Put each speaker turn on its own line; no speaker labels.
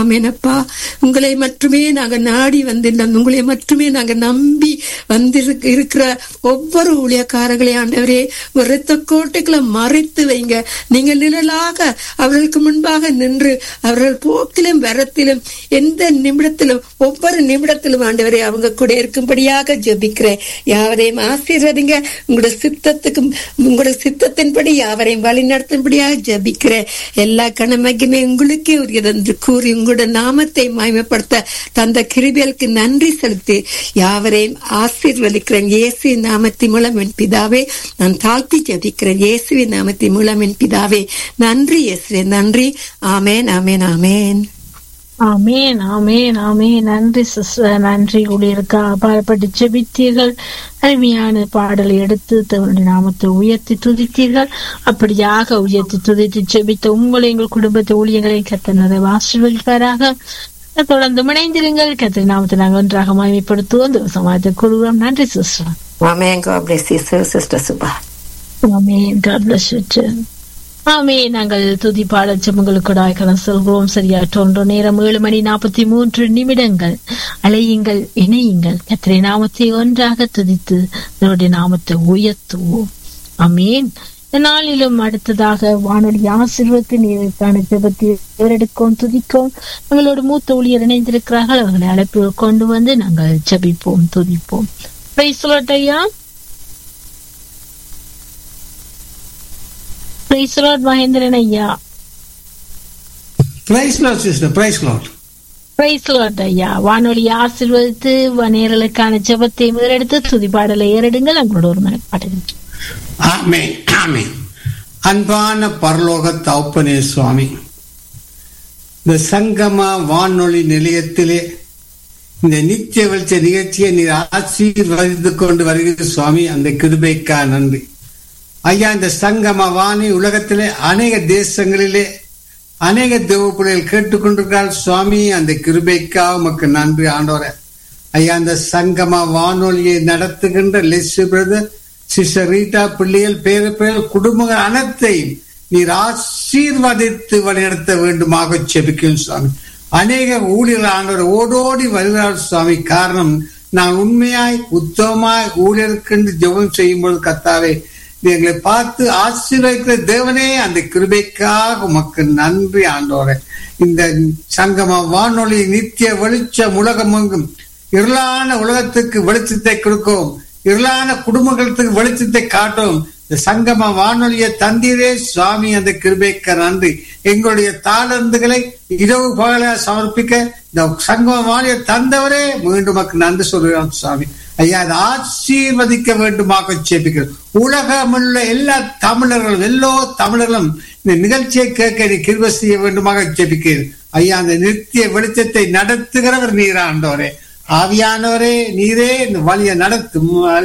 ஆமேனப்பா உங்களை மட்டுமே நாங்க நாடி வந்திருந்தோம் உங்களை மட்டுமே நாங்க நம்பி வந்திருக்க இருக்கிற ஒவ்வொரு ஊழியக்காரர்களே ஆண்டவரே ஒரு இரத்த கோட்டைகளை மறைத்து வைங்க நீங்கள் நிழலாக அவர்களுக்கு முன்பாக நின்று அவர்கள் போக்கிலும் வரத்திலும் எந்த நிமிடத்திலும் ஒவ்வொரு நிமிடத்திலும் ஆண்டவரே அவங்க கூட இருக்கும்படியாக ஜெபிக்கிறேன் யாவரையும் ஆசீர்வதிங்க உங்களோட சித்தத்துக்கும் உங்களோட சித்தத்தின்படி யாவரையும் வழி நடத்தும்படியாக ஜெபிக்கிறேன் எல்லா கணமகிமே உங்களுக்கே உரியது என்று கூறி உங்களோட நாமத்தை மயமப்படுத்த தந்த கிருபியலுக்கு நன்றி செலுத்தி யாவரையும் ஆசீர்வதிக்கிறேன் இயேசு நாமத்தின் மூலம் என் பிதாவே நான் தாழ்த்தி ஜெபிக்கிறேன் இயேசுவின் நாமத்தின் மூலம் என் பிதாவே நன்றி இயேசுவே நன்றி ஆமேன் ஆமேன் ஆமேன்
ஆமேன் ஆமேன் ஆமேன் நன்றி சிஸ்டர் நன்றி ஊழியருக்கா பாடப்பட்டு ஜெபித்தீர்கள் அருமையான பாடலை எடுத்து தன்னுடைய நாமத்தை உயர்த்தி துதித்தீர்கள் அப்படியாக உயர்த்தி துதித்து ஜெபித்த உங்களை எங்கள் குடும்பத்தை ஊழியங்களை கத்த நிறைவு ஆசீர்வதிப்பாராக தொடர்ந்து இணைந்திருங்கள் கத்திரி நாமத்தை நாங்கள் ஒன்றாக மகிமைப்படுத்துவோம் இந்த சமாஜத்தை கூறுவோம் நன்றி sister
amen God bless you, sir, sister Subha
amen God bless you too. ஆமே நாங்கள் துதி பாடல் ஜெபங்களுக்கு கடந்து செல்கிறோம் சரியா தோன்ற நேரம் ஏழு மணி நாற்பத்தி மூன்று நிமிடங்கள் அலையுங்கள் இணையுங்கள் கத்திரை நாமத்தை ஒன்றாக துதித்து அவருடைய நாமத்தை உயர்த்துவோம் அமேன் நாளிலும் அடுத்ததாக வானொலி ஆசீர்வத்து நீருக்கான ஜெபத்தை ஏறெடுக்கும் துதிக்கும் எங்களோட மூத்த ஊழியர் இணைந்திருக்கிறார்கள் அவர்களை அழைப்பு கொண்டு வந்து நாங்கள் ஜெபிப்போம் துதிப்போம் ஐயா பிரைஸ் லார்ட் மகேந்திரன் ஐயா
praise lord sister praise lord
praise lord ஐயா வானொலி ஆசீர்வதித்து நேரலுக்கான ஜெபத்தை முதலெடுத்து துதிப்பாடலை ஏறிடுங்கள் எங்களோட ஒரு மனப்பாடுங்கள்
ஆமே ஆமே அன்பான பரலோக தௌப்பனே சுவாமி இந்த சங்கமா வானொலி நிலையத்திலே இந்த நித்திய வெளிச்ச நிகழ்ச்சியை நீர் ஆசீர்வதித்துக் கொண்டு வருகிற சுவாமி அந்த கிருபைக்கா நன்றி ஐயா இந்த சங்கம வாணி உலகத்திலே அநேக தேசங்களிலே அநேக தேவ பிள்ளைகள் கேட்டுக்கொண்டிருக்கிறார் சுவாமி அந்த கிருபைக்கா உமக்கு நன்றி ஆண்டோர ஐயா அந்த சங்கம வானொலியை நடத்துகின்ற லெஸ்ஸு பிரதர் சிஸ்டர் ரீட்டா பிள்ளைகள் பேர பிள்ளைகள் குடும்பங்கள் அனைத்தையும் நீர் ஆசீர்வதித்து வழிநடத்த வேண்டுமாக செபிக்கும் சுவாமி அநேக ஊழியர்கள் ஆண்டவர் ஓடோடி வருகிறார் சுவாமி காரணம் நான் உண்மையாய் உத்தமமாய் ஊழியருக்கு ஜெபம் செய்யும் பொழுது கத்தாவே எங்களை பார்த்து ஆசீர்வதிக்கிற தேவனே அந்த கிருபைக்காக உமக்கு நன்றி ஆண்டோர இந்த சங்கம வானொலி நித்திய வெளிச்சம் உலகம் எங்கும் இருளான உலகத்துக்கு வெளிச்சத்தை கொடுக்கும் இருளான குடும்பங்களுக்கு வெளிச்சத்தை காட்டும் இந்த சங்கம வானொலியை தந்தீரே சுவாமி அந்த கிருபைக்க நன்றி எங்களுடைய தாளந்துகளை இரவு பகல சமர்ப்பிக்க இந்த சங்கம வானொலியை தந்தவரே மீண்டும் மக்கள் நன்றி சொல்கிறோம் சுவாமி ஐயா அதை ஆசீர்வதிக்க வேண்டுமாக ஜெபிக்கிறோம் உலகமுள்ள எல்லா தமிழர்களும் எல்லோ தமிழர்களும் இந்த நிகழ்ச்சியை கேட்க நீ கிருப செய்ய வேண்டுமாக ஜெபிக்கிறேன் ஐயா அந்த நித்திய வெளிச்சத்தை நடத்துகிறவர் நீராண்டவரே ஆவியானவரே நீரே இந்த வழியை நடத்தும்